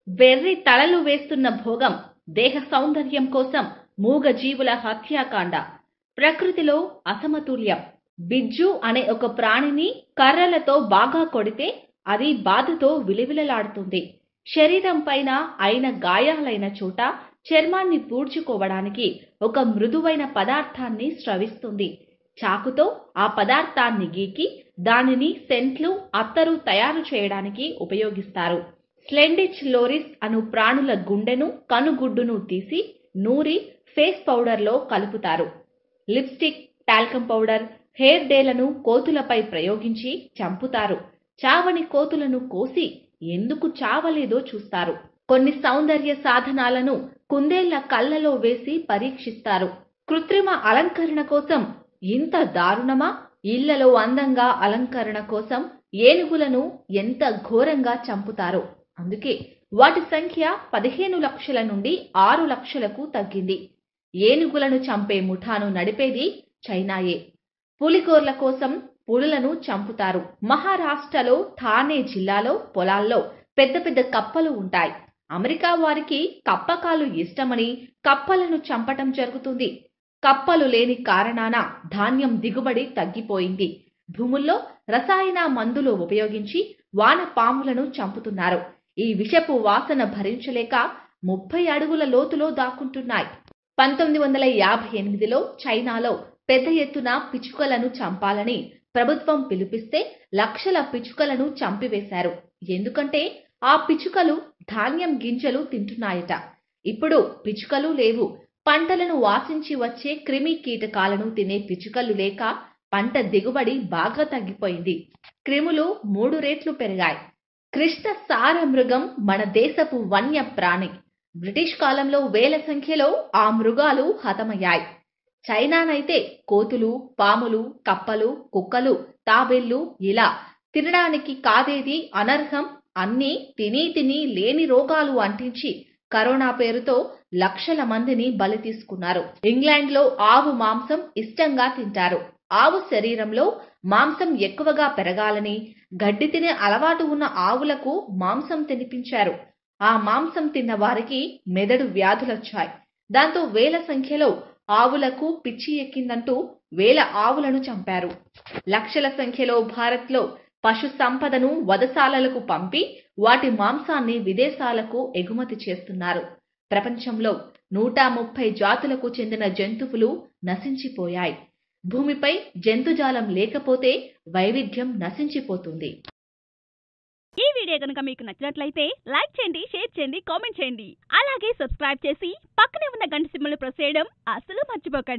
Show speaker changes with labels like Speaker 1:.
Speaker 1: వెర్రి తలలు వేస్తున్న భోగం దేహ సౌందర్యం కోసం మూగజీవుల హత్యాకాండ ప్రకృతిలో అసమతుల్యం బిజ్జు అనే ఒక ప్రాణిని కర్రలతో బాగా కొడితే అది బాధతో విలవిలలాడుతుంది శరీరం పైన అయిన గాయాలైన చోట చర్మాన్ని పూడ్చుకోవడానికి ఒక మృదువైన పదార్థాన్ని స్రవిస్తుంది చాకుతో ఆ పదార్థాన్ని గీకి దానిని సెంట్లు అత్తరు తయారు చేయడానికి ఉపయోగిస్తారు స్లెండిచ్ లోరిస్ అను ప్రాణుల గుండెను కనుగుడ్డును తీసి నూరి ఫేస్ పౌడర్లో కలుపుతారు లిప్స్టిక్ టాల్కం పౌడర్ హెయిర్ డేలను కోతులపై ప్రయోగించి చంపుతారు చావని కోతులను కోసి ఎందుకు చావలేదో చూస్తారు కొన్ని సౌందర్య సాధనాలను కుందేళ్ల కళ్ళలో వేసి పరీక్షిస్తారు కృత్రిమ అలంకరణ కోసం ఇంత దారుణమా ఇళ్లలో అందంగా అలంకరణ కోసం ఏనుగులను ఎంత ఘోరంగా చంపుతారో అందుకే వాటి సంఖ్య పదిహేను లక్షల నుండి ఆరు లక్షలకు తగ్గింది ఏనుగులను చంపే ముఠాను నడిపేది చైనాయే పులిగోర్ల కోసం పులులను చంపుతారు మహారాష్ట్రలో థానే జిల్లాలో పొలాల్లో పెద్ద పెద్ద కప్పలు ఉంటాయి అమెరికా వారికి కప్పకాలు ఇష్టమని కప్పలను చంపటం జరుగుతుంది కప్పలు లేని కారణాన ధాన్యం దిగుబడి తగ్గిపోయింది భూముల్లో రసాయన మందులు ఉపయోగించి వాన పాములను చంపుతున్నారు ఈ విషపు వాసన భరించలేక ముప్పై అడుగుల లోతులో దాక్కుంటున్నాయి పంతొమ్మిది వందల యాభై ఎనిమిదిలో చైనాలో పెద్ద ఎత్తున పిచ్చుకలను చంపాలని ప్రభుత్వం పిలిపిస్తే లక్షల పిచ్చుకలను చంపివేశారు ఎందుకంటే ఆ పిచ్చుకలు ధాన్యం గింజలు తింటున్నాయట ఇప్పుడు పిచ్చుకలు లేవు పంటలను వాసించి వచ్చే క్రిమి కీటకాలను తినే పిచ్చుకలు లేక పంట దిగుబడి బాగా తగ్గిపోయింది క్రిములు మూడు రేట్లు పెరిగాయి కృష్ణ సార మృగం మన దేశపు వన్య ప్రాణి బ్రిటిష్ కాలంలో వేల సంఖ్యలో ఆ మృగాలు హతమయ్యాయి చైనానైతే కోతులు పాములు కప్పలు కుక్కలు తాబేళ్లు ఇలా తినడానికి కాదేది అనర్హం అన్నీ తిని తిని లేని రోగాలు అంటించి కరోనా పేరుతో లక్షల మందిని బలి తీసుకున్నారు ఇంగ్లాండ్లో ఆవు మాంసం ఇష్టంగా తింటారు ఆవు శరీరంలో మాంసం ఎక్కువగా పెరగాలని గడ్డి తినే అలవాటు ఉన్న ఆవులకు మాంసం తినిపించారు ఆ మాంసం తిన్న వారికి మెదడు వ్యాధులొచ్చాయి దాంతో వేల సంఖ్యలో ఆవులకు పిచ్చి ఎక్కిందంటూ వేల ఆవులను చంపారు లక్షల సంఖ్యలో భారత్లో పశు సంపదను వధశాలలకు పంపి వాటి మాంసాన్ని విదేశాలకు ఎగుమతి చేస్తున్నారు ప్రపంచంలో నూట ముప్పై జాతులకు చెందిన జంతువులు నశించిపోయాయి భూమిపై జంతుజాలం లేకపోతే వైవిధ్యం నశించిపోతుంది
Speaker 2: ఈ వీడియో కనుక మీకు నచ్చినట్లయితే లైక్ చేయండి షేర్ చేయండి కామెంట్ చేయండి అలాగే సబ్స్క్రైబ్ చేసి పక్కనే ఉన్న గంట సింబల్ ప్రెస్ చేయడం అస్సలు మర్చిపోకండి